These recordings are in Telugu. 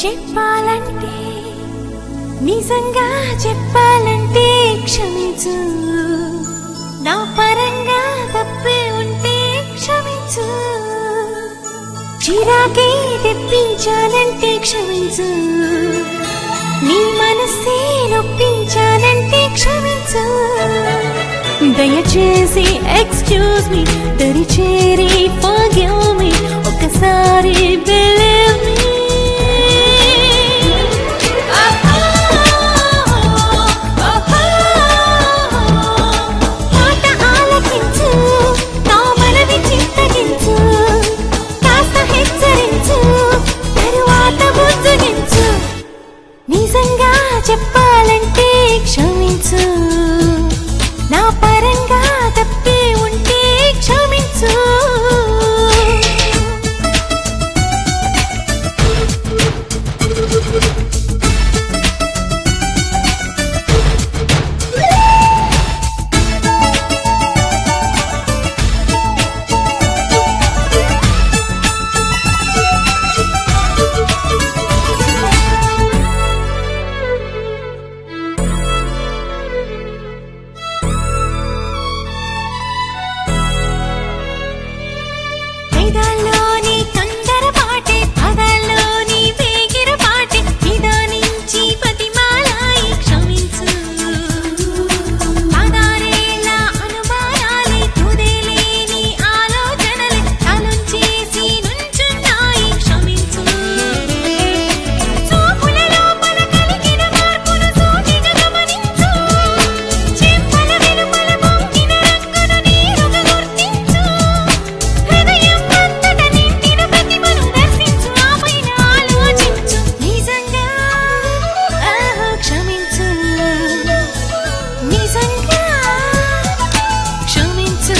చెప్పాలంటే నిజంగా చెప్పాలంటే క్షమించు నా పరంగా తప్పే ఉంటే క్షమించు చిరాకే తెప్పించాలంటే క్షమించు నీ మనసే నొప్పించాలంటే క్షమించు దయచేసి ఎక్స్క్యూజ్ మీ దరిచేరి ఫర్గివ్ మీ ఒకసారి బిలీవ్ మీ మాట ఆలకించు నా మనవి చింతగించు కాస్త హెచ్చరించు తరువాత బుజ్జగించు నిజంగా చెప్పాలంటే క్షమించు నా పరంగా తప్పే ఉంటే క్షమించు వేదాల్లోని తొందరపాటే పదాల్లోని వేగిరపాటే నిదానించి పతిమాలాయి క్షమించు పదారేళ్ళ అనుమానాలే తుదేలేని ఆలోచనలే తలుంచేసి నుంచున్నాయి క్షమించు చూపుల లోపల కలిగిన మార్పును సూటిగా గమనించు చెంపల వెలుపల పొంగిన రంగును నీరుగా గుర్తించు హృదయం అంతట నిండిన ప్రతిమను దర్శించు ఆపైన ఆలోచించు నిజంగా ఆహా క్షమించు నిజంగా క్షమించు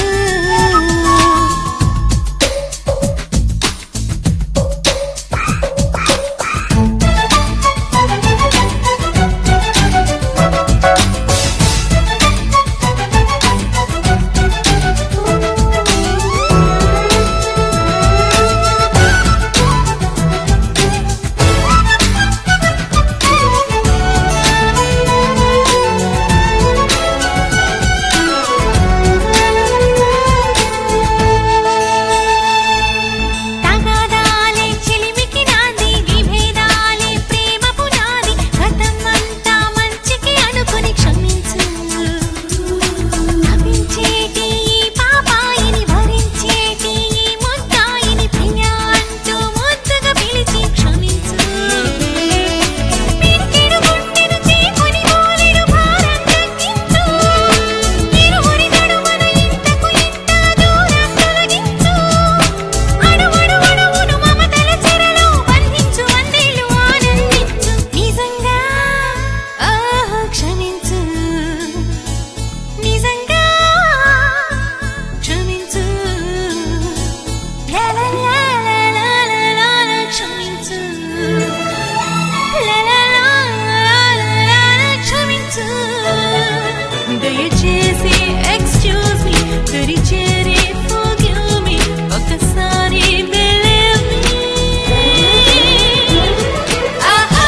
తగాదాలే చిలిమికి నాంది విభేదాలే ప్రేమ పునాది గతం అంతా మంచికి అనుకుని క్షమించు తప్పించేటి ఈ పాపాయిని భరించేటి ఈ ముద్దాయిని ప్రియ అంటూ ముద్దుగా పిలిచి క్షమించు పిరికెడు గుండెను చీకుని గోలెడు భారం తగ్గించు ఇరువురి నడుమన ఇంతకు ఇంత దూరం తొలగించు అడువడు అడువును మమతల చెరలో బంధించు వందేలు ఆనందించు నిజంగా ఆహా క్షమించు నిజంగా క్షమించు లా లా లా లా లా లా లా లా క్షమించు లా లా లా లా లా లా క్షమించు దయచేసి ఎక్స్క్యూజ్ మీ దరిచేరి ఫర్గివ్ మీ ఒకసారి బిలీవ్ మీ ఆహా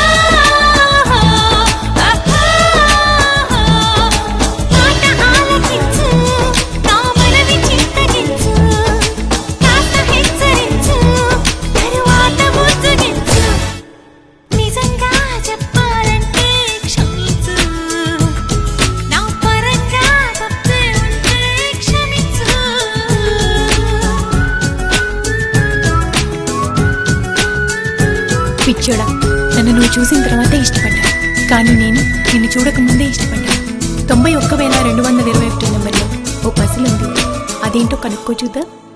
ఆహా మాట ఆలకించు నా మనవి చింతగించు కాస్త హెచ్చరించు తరువాత బుజ్జగించు నిజంగా చెప్పాలంటే క్షమించు నా పరంగా తప్పే ఉంటే క్షమించు పిచ్చోడా నన్ను నువ్వు చూసిన తర్వాతే ఇష్టపడ్డా కానీ నేను నిన్ను చూడక ముందే ఇష్టపడ్డా తొంభై ఒక్క వేల రెండు వందల ఇరవై ఒకటి నెంబర్లో ఓ పసిల్ ఉంది అదేంటో కనుక్కో చూద్దా